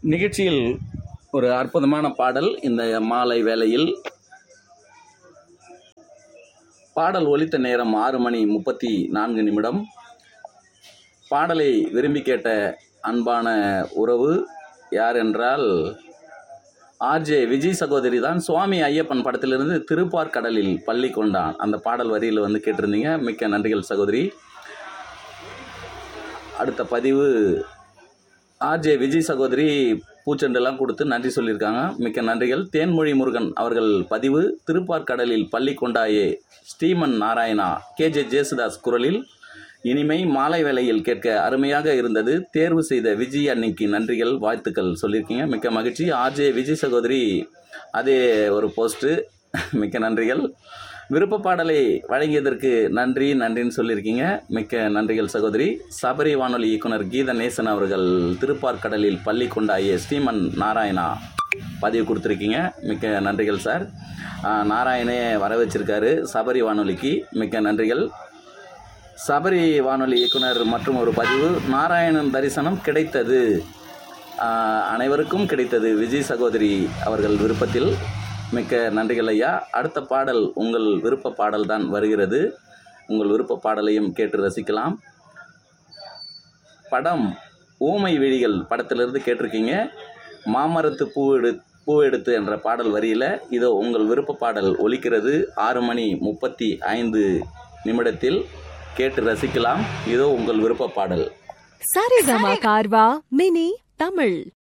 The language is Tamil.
நிகழ்ச்சியில் ஒரு அற்புதமான பாடல் இந்த மாலை வேளையில் பாடல் ஒலித்த நேரம் ஆறு மணி முப்பத்தி நான்கு நிமிடம் பாடலை விரும்பி கேட்ட அன்பான உறவு யார் என்றால் ஆர்ஜே விஜய் சகோதரி தான் சுவாமி ஐயப்பன் படத்திலிருந்து திருப்பார்கடலில் பள்ளி கொண்டான் அந்த பாடல் வரியில் வந்து கேட்டிருந்தீங்க மிக்க நன்றிகள் சகோதரி அடுத்த பதிவு ஆர்ஜே விஜய் சகோதரி பூச்செண்டெல்லாம் கொடுத்து நன்றி சொல்லியிருக்காங்க மிக்க நன்றிகள் தேன்மொழி முருகன் அவர்கள் பதிவு திருப்பார்கடலில் பள்ளி கொண்டாயே ஸ்ரீமன் நாராயணா கேஜே ஜேசுதாஸ் குரலில் இனிமை மாலை வேளையில் கேட்க அருமையாக இருந்தது தேர்வு செய்த விஜய் அன்னைக்கு நன்றிகள் வாழ்த்துக்கள் சொல்லியிருக்கீங்க மிக்க மகிழ்ச்சி ஆர்ஜே விஜய் சகோதரி அதே ஒரு போஸ்ட்டு மிக்க நன்றிகள் விருப்ப பாடலை வழங்கியதற்கு நன்றி நன்றின்னு சொல்லியிருக்கீங்க மிக்க நன்றிகள் சகோதரி சபரி வானொலி இயக்குனர் கீத நேசன் அவர்கள் திருப்பார்கடலில் பள்ளி கொண்டாய ஸ்ரீமன் நாராயணா பதிவு கொடுத்துருக்கீங்க மிக்க நன்றிகள் சார் ஆஹ், நாராயணே வர வச்சிருக்காரு சபரி வானொலிக்கு மிக்க நன்றிகள் சபரி வானொலி இயக்குனர் மற்றும் ஒரு பதிவு நாராயணன் தரிசனம் கிடைத்தது ஆஹ், அனைவருக்கும் கிடைத்தது விஜய் சகோதரி அவர்கள் விருப்பத்தில் மிக்க நன்றிகள் ஐயா அடுத்த பாடல் உங்கள் விருப்ப பாடல் தான் வருகிறது உங்கள் விருப்ப பாடலையும் கேட்டு ரசிக்கலாம் படம் ஊமை விழிகள் படத்திலிருந்து கேட்டிருக்கீங்க மாமரத்து பூ எடு பூ எடுத்து என்ற பாடல் வரியில் இதோ உங்கள் விருப்ப பாடல் ஒலிக்கிறது ஆறு மணி முப்பத்தி ஐந்து நிமிடத்தில் கேட்டு ரசிக்கலாம் இதோ உங்கள் விருப்ப பாடல் சரிகமா கார்வா மினி தமிழ்